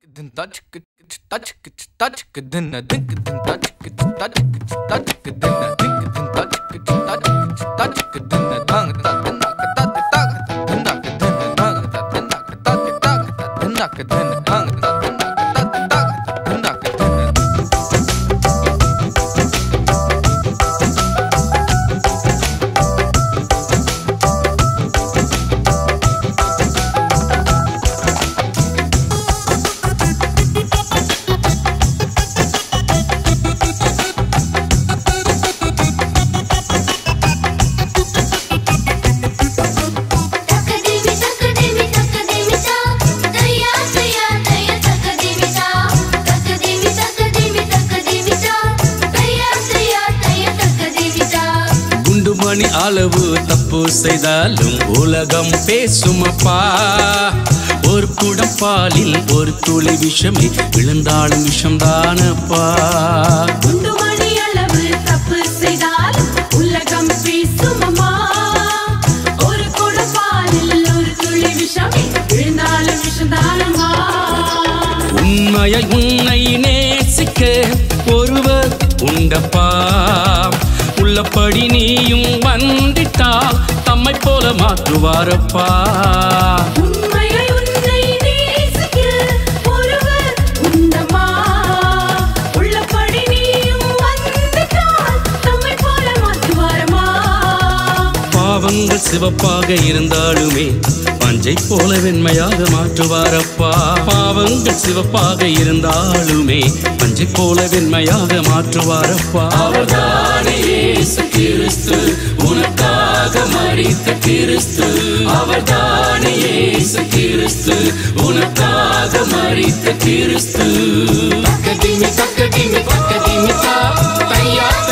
Din touch touch touch din dink din touch touch touch din dink din touch touch touch din dang ta din ta ta ta din ta din dang ta din ta ta ta din ta din dang ta din ta ta ta din ta din తకదిమి తకదిమి తకదిమితా దయ్యా దయ్యా దయ్యా తకదిమితా తకదిమి తకదిమి తకదిమితా దయ్యా దయ్యా దయ్యా తకదిమితా குண்டுமணி அளவு தப்பு செய்தாலும் உலகம் பேசுமப்பா ஒரு குடம் பாலில் ஒரு துளி விஷமே விழுந்தாலும் விஷம்தானப்பா குண்டு மணி அளவு தப்பு செய்தால் உலகம் பேசுமம்மா ஒரு குடம் பாலில் ஒரு துளி விஷம் விழுந்தாலும் விஷந்தானம்மா உண்மையை உன்னை நேசிக்க ஒருவர் உண்டப்பா உள்ளபடி நீயும் வந்திட்டால் தம்மை போல மாற்றுவாரப்பா உண்மையை உன்னை நேசிக்க ஒருவர் உண்டம்மா உள்ளபடி நீயும் வந்துட்டால் தம்மை போல மாற்றுவாரம்மா பாவங்கள் சிவப்பாக இருந்தாலுமே பஞ்சை போல வெண்மையாக மாற்றுவாரப்பா பாவங்கள் சிவப்பாக இருந்தாலுமே பஞ்சை போல வெண்மையாக மாற்றுவாரப்பா அவர்தானே இயேசு கிறிஸ்து உனக்காக மரித்த கிறிஸ்து அவர்தானே இயேசு கிறிஸ்து உனக்காக மரித்த கிறிஸ்து தக்கதிமி தக்கதிமி தக்கதிமி தா தையா